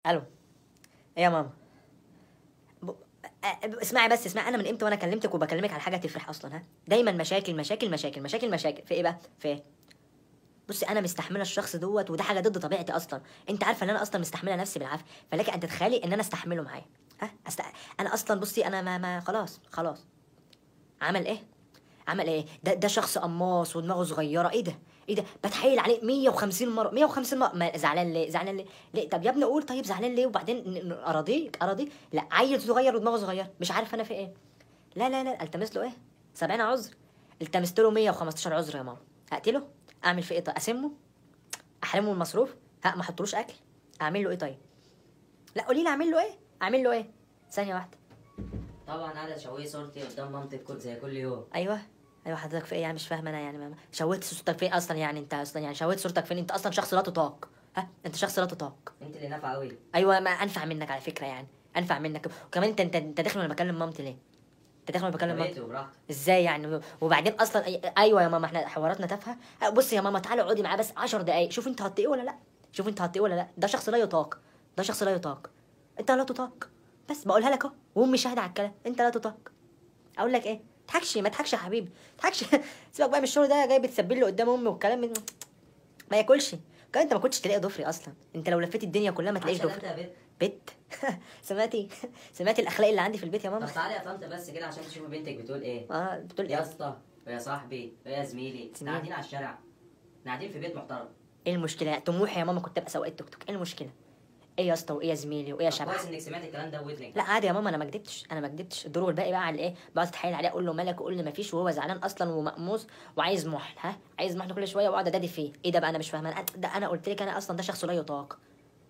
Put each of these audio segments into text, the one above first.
الو ايه يا ماما ب... أ- أ- اسمعي بس اسمعي انا من امتى وانا كلمتك وبكلمك على حاجه تفرح اصلا ها دايما مشاكل مشاكل مشاكل مشاكل مشاكل في ايه بقى في ايه بصي انا مستحمله الشخص دوت وده حاجه ضد طبيعتي اصلا انت عارفه ان انا اصلا مستحمله نفسي بالعافيه فلك ان تتخيلي ان انا استحمله معايا ها أست... انا اصلا بصي انا ما, ما خلاص خلاص عمل ايه عمل ايه ده ده شخص قماص ودماغه صغيره ايه ده ايه ده بتحايل عليه 150 مره 150 مره ما زعلان ليه زعلان ليه ليه طب يا ابني قول طيب زعلان ليه وبعدين ن- ن- اراضيك اراضيك لا عيل صغير ودماغه صغيره مش عارف انا في ايه لا لا لا التمس له ايه 70 عذر التمست له 115 عذر يا ماما اقتله اعمل في ايه طيب اسمه احرمه من المصروف ها ما احطلوش اكل اعمل له ايه طيب لا قولي لي اعمل له ايه اعمل له ايه ثانيه واحده طبعا قاعده تشوهي صورتي قدام مامتك كل زي كل يوم ايوه ايوه حضرتك في ايه يعني مش فاهمه انا يعني ما- شوهت صورتك فين اصلا يعني انت اصلا يعني شوهت صورتك فين انت اصلا شخص لا تطاق ها انت شخص لا تطاق انت اللي نافعه قوي ايوه ما انفع منك على فكره يعني انفع منك وكمان انت انت انت داخل وانا بكلم مامتي ليه انت داخل وانا بكلم مامتي بقيت وبراحتك ازاي يعني وبعدين اصلا أي- ايوه يا ماما احنا حواراتنا تافهه بصي يا ماما تعالي اقعدي معاه بس 10 دقايق شوف انت هتطيقيه ولا لا شوف انت هتطيقيه ولا لا ده شخص لا يطاق ده شخص لا يطاق انت لا تطاق بس بقولها لك اهو وامي شاهده على الكلام انت لا تطاق اقول لك ايه تضحكش ما تضحكش يا حبيبي ما تضحكش سيبك بقى من الشغل ده جاي بتسبل لي قدام امي والكلام من... ما ياكلش كمان انت ما كنتش تلاقي ضفري اصلا انت لو لفيت الدنيا كلها ما تلاقيش عشان ضفري انت يا بنت بت سمعتي سمعتي الاخلاق اللي عندي في البيت يا ماما طب تعالي يا طنط بس كده عشان تشوفي بنتك بتقول ايه اه بتقول يا ايه اسطى ويا صاحبي ويا زميلي احنا زميلي. قاعدين على الشارع احنا قاعدين في بيت محترم ايه المشكله طموحي يا ماما كنت ابقى سواق التوك توك ايه المشكله ايه يا اسطى وايه يا زميلي وايه يا طب شبح كويس انك سمعت الكلام ده بودنك لا عادي يا ماما انا ما كدبتش انا ما كدبتش الدور والباقي بقى على ايه بقعد اتحايل عليه اقول له مالك واقول له ما فيش وهو زعلان اصلا ومقموص وعايز محن ها عايز محن كل شويه واقعد ادادي فيه ايه ده بقى انا مش فاهمه أنا- ده انا قلت لك انا اصلا ده شخص لا يطاق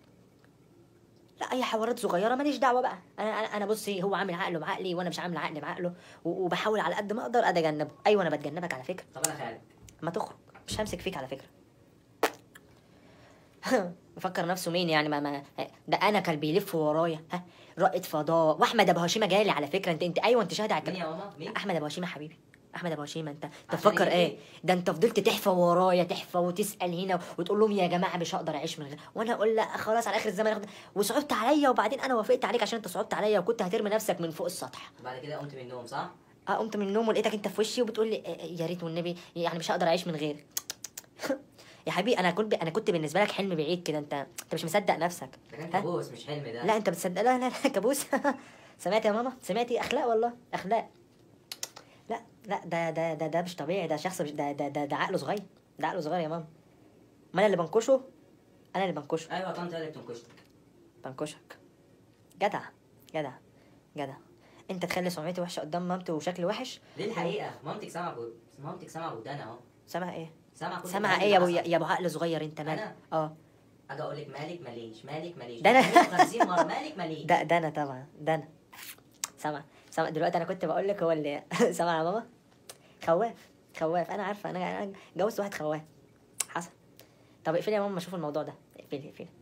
لا اي حوارات صغيره ماليش دعوه بقى انا انا انا بصي هو عامل عقله بعقلي وانا مش عامل عقلي بعقله و- وبحاول على قد ما اقدر اتجنبه ايوه انا بتجنبك على فكره طب انا خالك ما تخرج مش همسك فيك على فكره مفكر نفسه مين يعني ما, ما ده انا كان بيلف ورايا ها رائد فضاء واحمد ابو هشيمه جالي على فكره انت انت ايوه انت شاهد على مين الكلام يا ماما مين احمد ابو هشيمه حبيبي احمد ابو هشيمه انت انت عشان تفكر يجي ايه ده انت فضلت تحفى ورايا تحفى وتسال هنا وتقول لهم يا جماعه مش هقدر اعيش من غير وانا اقول لا خلاص على اخر الزمن أخد- وصعبت عليا وبعدين انا وافقت عليك عشان انت صعبت عليا وكنت هترمي نفسك من فوق السطح بعد كده قمت من النوم صح اه قمت من النوم ولقيتك انت في وشي وبتقول لي آه، يا ريت والنبي يعني مش هقدر اعيش من غيرك يا حبيبي انا كنت انا كنت بالنسبه لك حلم بعيد كده انت انت مش مصدق نفسك ده كان ها؟ كابوس مش حلم ده لا انت بتصدق لا لا لا كابوس سمعت يا ماما سمعتي اخلاق والله اخلاق لا لا ده ده ده ده مش طبيعي ده شخص مش ده ده ده, ده عقله صغير ده عقله صغير يا ماما ما انا اللي بنكشه انا اللي بنكشه ايوه طنط هي اللي بتنكشتك بنكشك جدع جدع جدع انت تخلي سمعتي وحشه قدام مامتي وشكلي وحش دي الحقيقه مامتك سامعه بود- مامتك سامعه ودانا اهو سامع ايه سامعه كل سامع الكلام ايه يا ابو اللي حصل. يا ابو عقل صغير انت مالك أنا؟ اه اجي اقول لك مالك ماليش مالك ماليش ده أنا. 50 مره مالك ماليش ده ده انا طبعا ده انا سامع سامع دلوقتي انا كنت بقول لك هو اللي سامع يا ماما خواف خواف انا عارفه انا انا جوزت واحد خواف حصل طب اقفلي يا ماما اشوف الموضوع ده اقفلي اقفلي